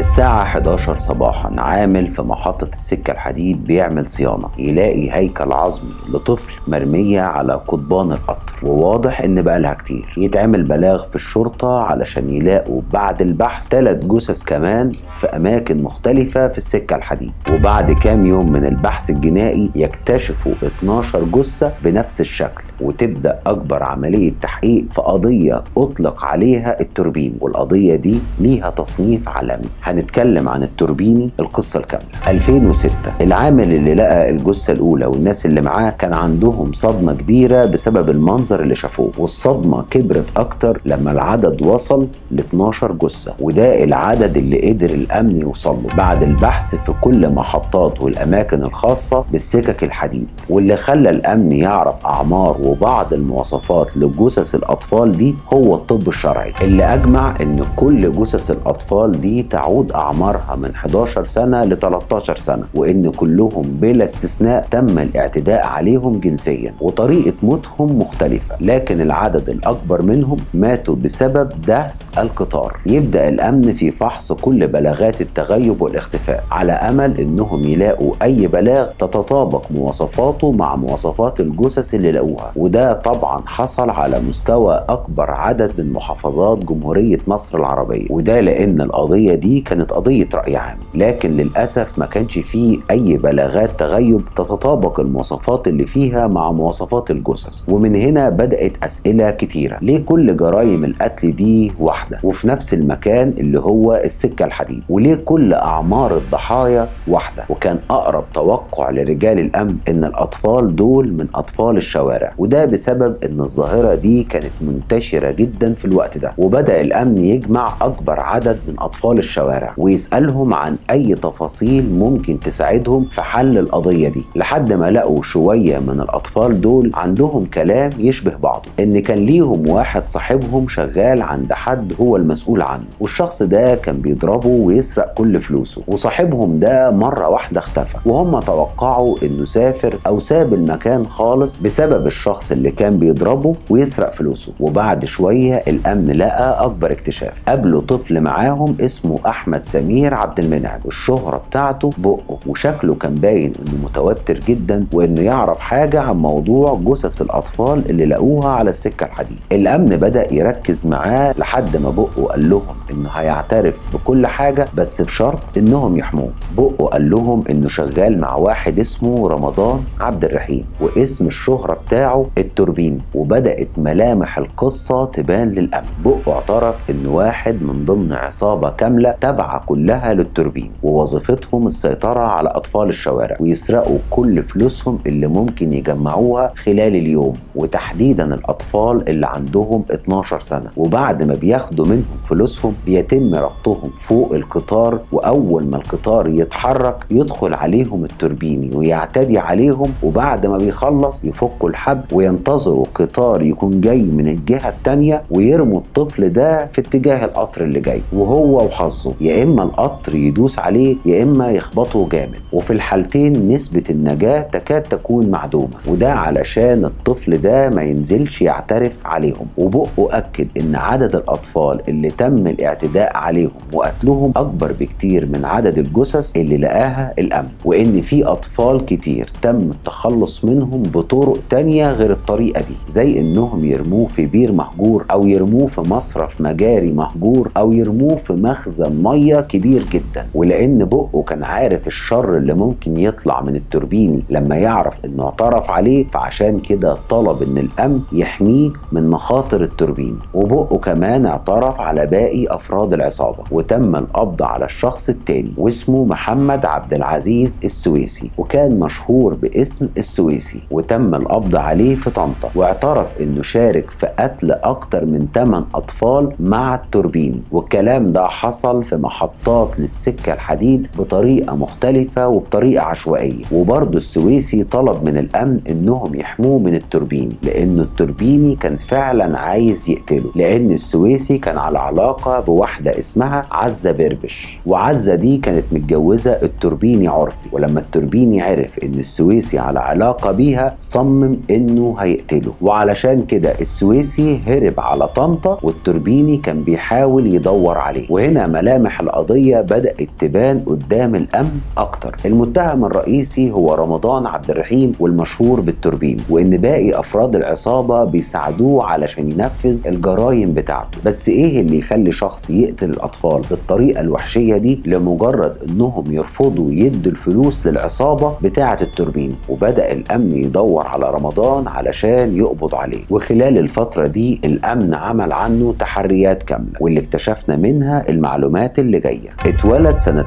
الساعة 11 صباحا عامل في محطة السكة الحديد بيعمل صيانة يلاقي هيكل عظمي لطفل مرمية على قضبان القطر وواضح ان بقالها كتير يتعمل بلاغ في الشرطة علشان يلاقوا بعد البحث ثلاث جثث كمان في أماكن مختلفة في السكة الحديد وبعد كام يوم من البحث الجنائي يكتشفوا 12 جثة بنفس الشكل وتبدأ أكبر عملية تحقيق في قضية أطلق عليها التوربيني والقضية دي ليها تصنيف عالمي هنتكلم عن التوربيني القصة الكاملة 2006 العامل اللي لقى الجثة الأولى والناس اللي معاه كان عندهم صدمة كبيرة بسبب المنظر اللي شافوه والصدمة كبرت أكتر لما العدد وصل ل 12 جثة وده العدد اللي قدر الأمن يوصل له بعد البحث في كل محطات والأماكن الخاصة بالسكك الحديد واللي خلى الأمن يعرف أعمار وبعض المواصفات لجثث الأطفال دي هو الطب الشرعي اللي أجمع إن كل جثث الأطفال دي تعود أعمارها من 11 سنة ل 13 سنة وإن كلهم بلا استثناء تم الاعتداء عليهم جنسيا وطريقة موتهم مختلفة لكن العدد الأكبر منهم ماتوا بسبب دهس القطار يبدأ الأمن في فحص كل بلاغات التغيب والاختفاء على أمل إنهم يلاقوا أي بلاغ تتطابق مواصفاته مع مواصفات الجثث اللي لقوها وده طبعا حصل على مستوى أكبر عدد من محافظات جمهورية مصر العربية وده لأن القضية دي كانت قضية رأي عام لكن للأسف ما كانش فيه أي بلاغات تغيب تتطابق المواصفات اللي فيها مع مواصفات الجثث ومن هنا بدأت أسئلة كتيرة ليه كل جرائم القتل دي واحدة وفي نفس المكان اللي هو السكة الحديد وليه كل أعمار الضحايا واحدة وكان أقرب توقع لرجال الأمن إن الأطفال دول من أطفال الشوارع وده بسبب إن الظاهرة دي كانت منتشرة جدا في الوقت ده وبدأ الأمن يجمع أكبر عدد من أطفال الشوارع ويسألهم عن أي تفاصيل ممكن تساعدهم في حل القضية دي لحد ما لقوا شوية من الأطفال دول عندهم كلام يشبه بعضه إن كان ليهم واحد صاحبهم شغال عند حد هو المسؤول عنه والشخص ده كان بيضربه ويسرق كل فلوسه وصاحبهم ده مرة واحدة اختفى وهم توقعوا إنه سافر أو ساب المكان خالص بسبب الشخص اللي كان بيضربه ويسرق فلوسه وبعد شوية الأمن لقى أكبر اكتشاف قابلوا طفل معاهم اسمه أحمد سمير عبد المنعم والشهرة بتاعته بقه وشكله كان باين إنه متوتر جدا وإنه يعرف حاجة عن موضوع جثث الأطفال اللي لقوها على السكة الحديد الأمن بدأ يركز معاه لحد ما بقه قال لهم إنه هيعترف بكل حاجة بس بشرط إنهم يحموه بقه قال لهم إنه شغال مع واحد اسمه رمضان عبد الرحيم واسم الشهرة بتاعه التوربين وبدأت ملامح القصة تبان للأمن بقه اعترف إن واحد من ضمن عصابة كاملة تابعة كلها للتوربين ووظيفتهم السيطرة على أطفال الشوارع ويسرقوا كل فلوسهم اللي ممكن يجمعوها خلال اليوم وتحديدا الأطفال اللي عندهم 12 سنة وبعد ما بياخدوا منهم فلوسهم بيتم ربطهم فوق القطار وأول ما القطار يتحرك يدخل عليهم التوربيني ويعتدي عليهم وبعد ما بيخلص يفكوا الحبل وينتظروا قطار يكون جاي من الجهة التانية ويرموا الطفل ده في اتجاه القطر اللي جاي وهو وحظه يا إما القطر يدوس عليه يا إما يخبطه جامد وفي الحالتين نسبة النجاة تكاد تكون معدومة وده علشان الطفل ده ما ينزلش يعترف عليهم وبقه أكد إن عدد الأطفال اللي تم الاعتداء عليهم وقتلهم أكبر بكتير من عدد الجثث اللي لقاها الأمن وإن في أطفال كتير تم التخلص منهم بطرق تانية غير الطريقة دي زي إنهم يرموه في بير مهجور أو يرموه في مصرف مجاري مهجور أو يرموه في مخزن مية كبير جدا ولأن بقه كان عارف الشر اللي ممكن يطلع من التوربيني لما يعرف إنه اعترف عليه فعشان كده طلب إن الأمن يحميه من مخاطر التوربيني وبقه كمان اعترف على باقي أفراد العصابة وتم القبض على الشخص التاني واسمه محمد عبد العزيز السويسي وكان مشهور باسم السويسي وتم القبض عليه في طنطا واعترف انه شارك في قتل اكتر من 8 اطفال مع التوربيني والكلام ده حصل في محطات للسكة الحديد بطريقة مختلفة وبطريقة عشوائية وبرضه السويسي طلب من الامن انهم يحموه من التوربيني لانه التوربيني كان فعلا عايز يقتله لان السويسي كان على علاقة بواحدة اسمها عزة بربش وعزة دي كانت متجوزة التوربيني عرفي ولما التوربيني عرف ان السويسي على علاقة بيها صمم انه كانوا هيقتلوا وعلشان كده السويسي هرب على طنطا والتوربيني كان بيحاول يدور عليه وهنا ملامح القضية بدأت تبان قدام الأمن أكتر المتهم الرئيسي هو رمضان عبد الرحيم والمشهور بالتوربيني وإن باقي أفراد العصابة بيساعدوه علشان ينفذ الجرائم بتاعته بس إيه اللي يخلي شخص يقتل الأطفال بالطريقة الوحشية دي لمجرد إنهم يرفضوا يدوا الفلوس للعصابة بتاعة التوربين وبدأ الأمن يدور على رمضان علشان يقبض عليه وخلال الفترة دي الأمن عمل عنه تحريات كاملة واللي اكتشفنا منها المعلومات اللي جاية اتولد سنة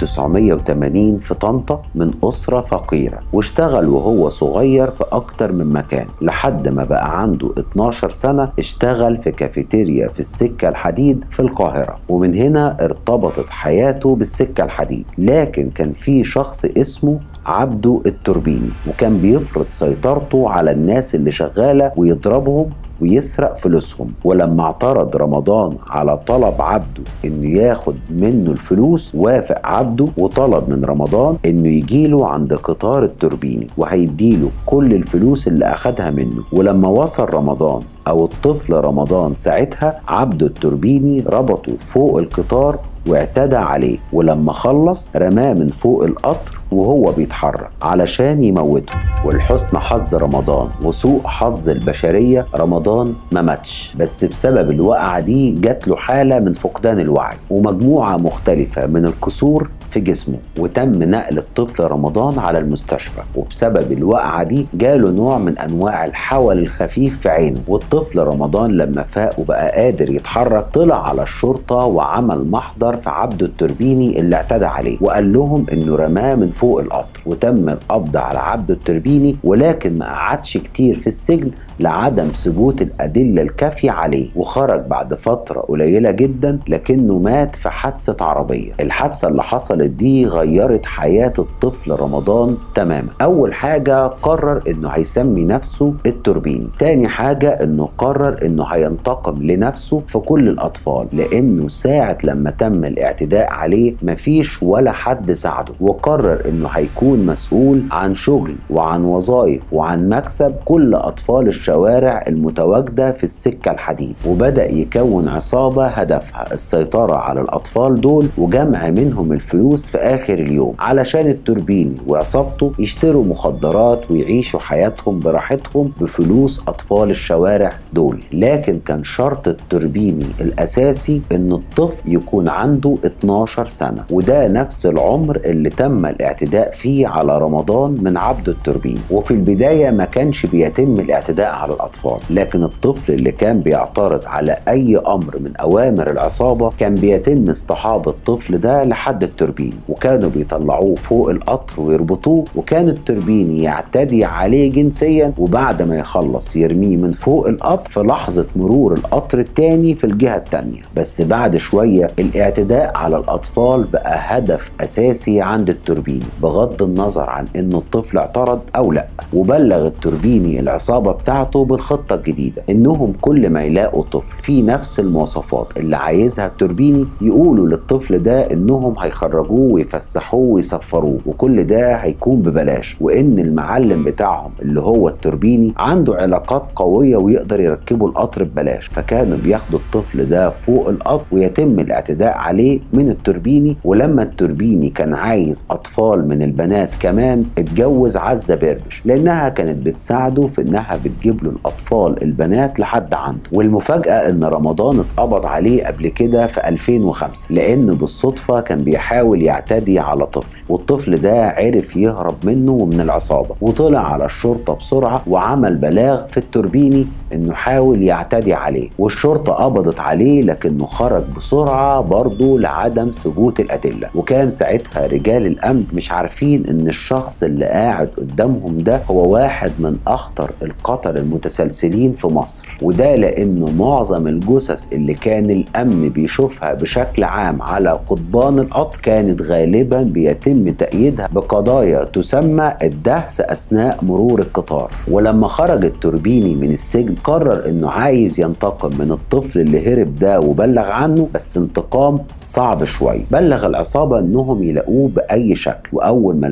1980 في طنطا من أسرة فقيرة واشتغل وهو صغير في أكتر من مكان لحد ما بقى عنده 12 سنة اشتغل في كافيتيريا في السكة الحديد في القاهرة ومن هنا ارتبطت حياته بالسكة الحديد لكن كان في شخص اسمه عبده التوربيني وكان بيفرض سيطرته على الناس اللي شغالة ويضربهم ويسرق فلوسهم ولما اعترض رمضان على طلب عبده انه ياخد منه الفلوس وافق عبده وطلب من رمضان انه يجيله عند قطار التوربيني وهيديله كل الفلوس اللي اخدها منه ولما وصل رمضان او الطفل رمضان ساعتها عبده التوربيني ربطه فوق القطار واعتدى عليه ولما خلص رماه من فوق القطر وهو بيتحرك علشان يموته ولحسن حظ رمضان وسوء حظ البشرية رمضان ما ماتش بس بسبب الوقعة دي جات له حالة من فقدان الوعي ومجموعة مختلفة من الكسور في جسمه وتم نقل الطفل رمضان على المستشفى وبسبب الوقعة دي جاله نوع من أنواع الحول الخفيف في عينه والطفل رمضان لما فاق وبقى قادر يتحرك طلع على الشرطة وعمل محضر في عبده التربيني اللي اعتدى عليه وقال لهم انه رماه من فوق القطر وتم القبض على عبده التربيني ولكن ما قعدش كتير في السجن لعدم ثبوت الأدلة الكافية عليه وخرج بعد فترة قليلة جدا لكنه مات في حادثة عربية الحادثة اللي حصلت دي غيرت حياة الطفل رمضان تماما أول حاجة قرر إنه هيسمي نفسه التوربيني تاني حاجة إنه قرر إنه هينتقم لنفسه في كل الأطفال لأنه ساعة لما تم الاعتداء عليه مفيش ولا حد ساعده وقرر إنه هيكون مسؤول عن شغل وعن وظائف وعن مكسب كل أطفال الشوارع المتواجدة في السكة الحديد وبدأ يكون عصابة هدفها السيطرة على الأطفال دول وجمع منهم الفلوس في آخر اليوم علشان التوربيني وعصابته يشتروا مخدرات ويعيشوا حياتهم براحتهم بفلوس أطفال الشوارع دول لكن كان شرط التوربيني الأساسي إن الطفل يكون عنده 12 سنة وده نفس العمر اللي تم الاعتداء فيه على رمضان من عبد التوربيني وفي البداية ما كانش بيتم الاعتداء على الأطفال لكن الطفل اللي كان بيعترض على أي أمر من أوامر العصابة كان بيتم اصطحاب الطفل ده لحد التوربيني وكانوا بيطلعوه فوق القطر ويربطوه وكان التوربيني يعتدي عليه جنسيا وبعد ما يخلص يرميه من فوق القطر في لحظة مرور القطر التاني في الجهة التانية بس بعد شوية الاعتداء على الأطفال بقى هدف أساسي عند التوربيني بغض النظر عن إن الطفل اعترض أو لا وبلغ التوربيني العصابة بتاعته بالخطة الجديدة إنهم كل ما يلاقوا طفل فيه نفس المواصفات اللي عايزها التوربيني يقولوا للطفل ده إنهم هيخرجوه ويفسحوه ويسفروه وكل ده هيكون ببلاش وإن المعلم بتاعهم اللي هو التوربيني عنده علاقات قوية ويقدر يركبوا القطر ببلاش فكانوا بياخدوا الطفل ده فوق القطر ويتم الاعتداء عليه من التوربيني ولما التوربيني كان عايز أطفال من البنات كمان اتجوز عزة بيربش لأنها كانت بتساعده في إنها بتجيب له الأطفال البنات لحد عنده والمفاجأة إن رمضان اتقبض عليه قبل كده في 2005 لأنه بالصدفة كان بيحاول يعتدي على طفل والطفل ده عرف يهرب منه ومن العصابة وطلع على الشرطة بسرعة وعمل بلاغ في التوربيني انه حاول يعتدي عليه والشرطة قبضت عليه لكنه خرج بسرعة برضه لعدم ثبوت الأدلة وكان ساعتها رجال الأمن مش عارفين ان الشخص اللي قاعد قدامهم ده هو واحد من أخطر القتل المتسلسلين في مصر وده لأنه معظم الجثث اللي كان الأمن بيشوفها بشكل عام على قضبان القطر كانت غالبا بيتم تأييدها بقضايا تسمى الدهس أثناء مرور القطار ولما خرج التوربيني من السجن قرر انه عايز ينتقم من الطفل اللي هرب ده وبلغ عنه بس انتقام صعب شويه بلغ العصابه انهم يلاقوه باي شكل واول ما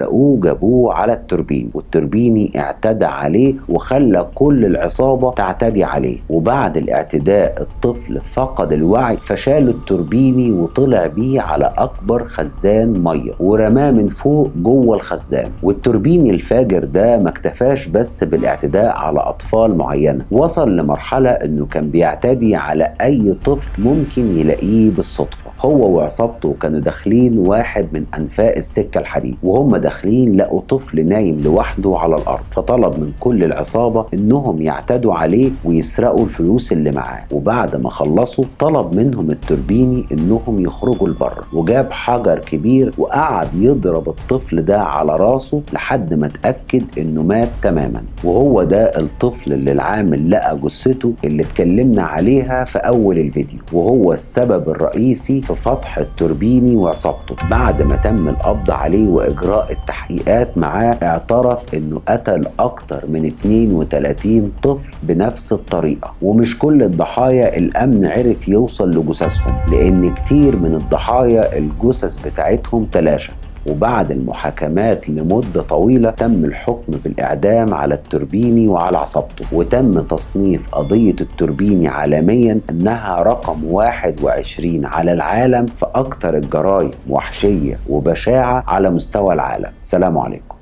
لقوه جابوه على التوربين والتوربيني اعتدى عليه وخلى كل العصابة تعتدي عليه وبعد الاعتداء الطفل فقد الوعي فشالوا التوربيني وطلع بيه على أكبر خزان مية ورماه من فوق جوه الخزان والتوربيني الفاجر ده ما اكتفاش بس بالاعتداء على أطفال معينة وصل لمرحلة انه كان بيعتدي على أي طفل ممكن يلاقيه بالصدفة هو وعصابته كانوا داخلين واحد من أنفاق السكة الحديد وهم داخلين لقوا طفل نايم لوحده على الأرض فطلب من كل العصابة إنهم يعتدوا عليه ويسرقوا الفلوس اللي معاه وبعد ما خلصوا طلب منهم التوربيني إنهم يخرجوا لبره وجاب حجر كبير وقعد يضرب الطفل ده على راسه لحد ما اتأكد إنه مات تماما وهو ده الطفل اللي العامل لقى جثته اللي اتكلمنا عليها في أول الفيديو وهو السبب الرئيسي في فتح التوربيني وعصابته بعد ما تم القبض عليه واجراء التحقيقات معاه اعترف انه قتل اكتر من 32 طفل بنفس الطريقه ومش كل الضحايا الامن عرف يوصل لجثثهم لان كتير من الضحايا الجثث بتاعتهم تلاشت وبعد المحاكمات لمدة طويلة تم الحكم بالإعدام على التوربيني وعلى عصابته وتم تصنيف قضية التوربيني عالميا أنها رقم 21 على العالم في أكثر الجرائم وحشية وبشاعة على مستوى العالم سلام عليكم